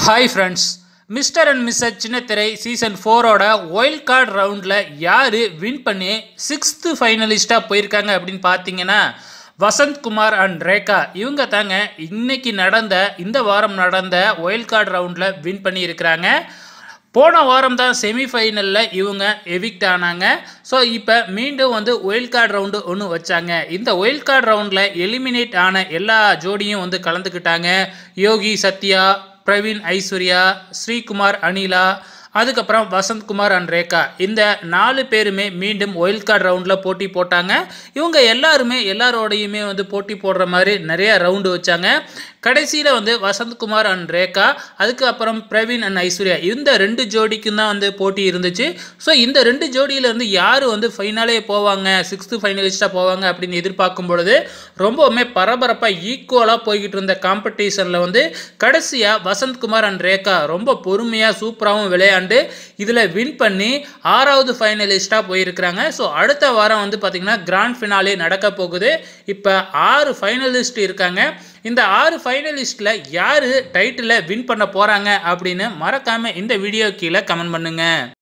hi friends mister and missus சின்னத்திரை season ஃபோரோட wild card ரவுண்டில் யார் வின் பண்ணி சிக்ஸ்த்து ஃபைனலிஸ்ட்டாக போயிருக்காங்க அப்படின்னு பார்த்தீங்கன்னா வசந்த் குமார் அண்ட் ரேகா இவங்க தாங்க இன்னைக்கு நடந்த இந்த வாரம் நடந்த ஒயில்ட் கார்டு ரவுண்டில் வின் பண்ணியிருக்கிறாங்க போன வாரம் தான் செமிஃபைனலில் இவங்க எவிக்ட் ஆனாங்க ஸோ இப்போ மீண்டும் வந்து ஒயில்ட் கார்டு ரவுண்டு ஒன்று வச்சாங்க இந்த ஒயில்ட் கார்டு ரவுண்டில் எலிமினேட் ஆன எல்லா ஜோடியும் வந்து கலந்துக்கிட்டாங்க யோகி சத்யா பிரவீன் ஐஸ்வர்யா ஸ்ரீகுமார் அனிலா அதுக்கப்புறம் வசந்த்குமார் அண்ட் ரேகா இந்த நாலு பேருமே மீண்டும் ஒயில்ட் கார்டு ரவுண்டில் போட்டி போட்டாங்க இவங்க எல்லாருமே எல்லாரோடையுமே வந்து போட்டி போடுற மாதிரி நிறைய ரவுண்டு வச்சாங்க கடைசியில் வந்து வசந்த்குமார் அண்ட் ரேகா அதுக்கப்புறம் பிரவீன் அண்ட் ஐஸ்வர்யா இந்த ரெண்டு ஜோடிக்கும் தான் வந்து போட்டி இருந்துச்சு ஸோ இந்த ரெண்டு ஜோடியிலேருந்து யார் வந்து ஃபைனலே போவாங்க சிக்ஸ்த்து ஃபைனலிஸ்ட்டாக போவாங்க அப்படின்னு எதிர்பார்க்கும் பொழுது ரொம்பவுமே பரபரப்பாக ஈக்குவலாக போய்கிட்டு இருந்த காம்படிஷனில் வந்து கடைசியாக வசந்த்குமார் அண்ட் ரேகா ரொம்ப பொறுமையாக சூப்பராகவும் விளையாண்டு இதில் வின் பண்ணி ஆறாவது ஃபைனலிஸ்ட்டாக போயிருக்கிறாங்க ஸோ அடுத்த வாரம் வந்து பார்த்திங்கன்னா கிராண்ட் ஃபினாலே நடக்க போகுது இப்போ ஆறு ஃபைனலிஸ்ட் இருக்காங்க இந்த ஆறு ஃபைனலிஸ்ட்டில் யார் டைட்டிலை வின் பண்ண போகிறாங்க அப்படின்னு மறக்காமல் இந்த வீடியோ கீழே கமெண்ட் பண்ணுங்கள்